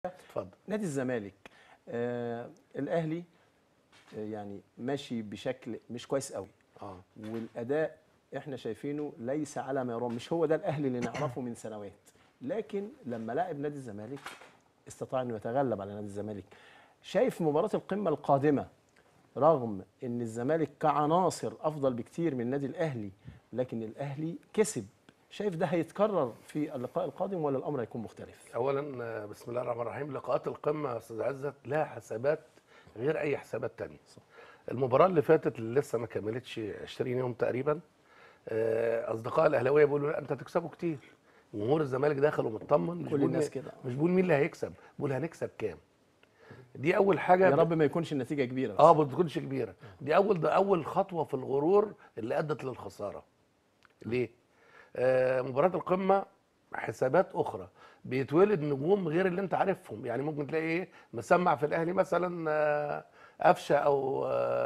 اتفضل نادي الزمالك آه الاهلي آه يعني ماشي بشكل مش كويس قوي اه والاداء احنا شايفينه ليس على ما يرام مش هو ده الاهلي اللي نعرفه من سنوات لكن لما لعب نادي الزمالك استطاع انه يتغلب على نادي الزمالك شايف مباراه القمه القادمه رغم ان الزمالك كعناصر افضل بكتير من النادي الاهلي لكن الاهلي كسب شايف ده هيتكرر في اللقاء القادم ولا الامر هيكون مختلف اولا آه، بسم الله الرحمن الرحيم لقاءات القمه يا استاذ عزت لها حسابات غير اي حسابات تانية المباراه اللي فاتت اللي لسه ما كملتش 20 يوم تقريبا آه، اصدقاء الاهلاويه بيقولوا لا انت هتكسبوا كتير جمهور الزمالك داخل ومطمن مش كل بيقول الناس مين- كده. مش بيقول مين اللي هيكسب بيقول هنكسب كام دي اول حاجه يا رب ما يكونش النتيجه كبيره بس. اه ما تكونش كبيره دي اول ده اول خطوه في الغرور اللي ادت للخساره ليه آه مباراه القمه حسابات اخرى بيتولد نجوم غير اللي انت عارفهم يعني ممكن تلاقي ايه مسمع في الاهلي مثلا آه قفشه او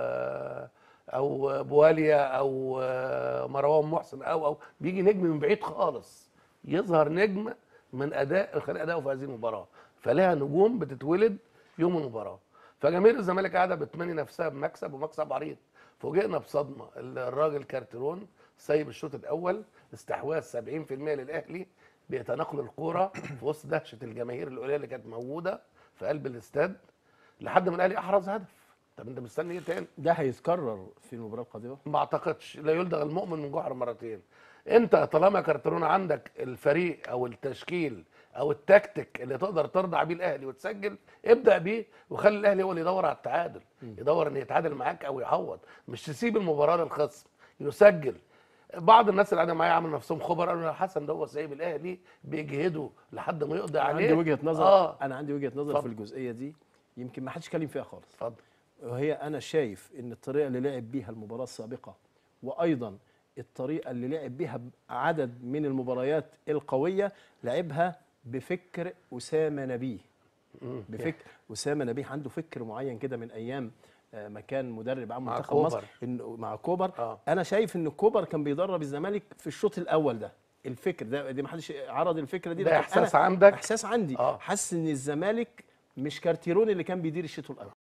آه او بواليا او آه مروان محسن او او بيجي نجم من بعيد خالص يظهر نجم من اداء خلال اداؤه في هذه المباراه فلها نجوم بتتولد يوم المباراه فجماهير الزمالك قاعده بتمني نفسها بمكسب ومكسب عريض فوجئنا بصدمه الراجل كارترون سايب الشوط الاول استحواذ 70% للاهلي بيتناقل الكوره في وسط دهشه الجماهير القليله اللي كانت موجوده في قلب الاستاد لحد ما الاهلي احرز هدف طب انت مستني ايه تاني ده هيتكرر في المباراه القادمه ما اعتقدش لا يلدغ المؤمن من جحر مرتين انت طالما كارترون عندك الفريق او التشكيل او التكتيك اللي تقدر ترضع بيه الاهلي وتسجل ابدا بيه وخلي الاهلي هو اللي يدور على التعادل يدور ان يتعادل معاك او يعوض مش تسيب المباراه للخصم يسجل بعض الناس اللي قاعدين معايا عملوا نفسهم خبر قالوا يا حسن ده هو سايب الاهلي بيجهده لحد ما يقضي أنا عليه عندي وجهه نظر اه انا عندي وجهه نظر اتفضل. في الجزئيه دي يمكن ما حدش اتكلم فيها خالص اتفضل وهي انا شايف ان الطريقه اللي لعب بيها المباراه السابقه وايضا الطريقه اللي لعب بيها عدد من المباريات القويه لعبها بفكر اسامه نبيه مم. بفكر اسامه نبيه عنده فكر معين كده من ايام آه، ما كان مدرب عام مع منتخب كوبر. مصر إنه مع كوبر آه. انا شايف ان كوبر كان بيدرب الزمالك في الشوط الاول ده الفكر ده دي ما حدش عرض الفكره دي ده لكن احساس أنا عندك احساس عندي آه. حاسس ان الزمالك مش كارتيرون اللي كان بيدير الشوط الاول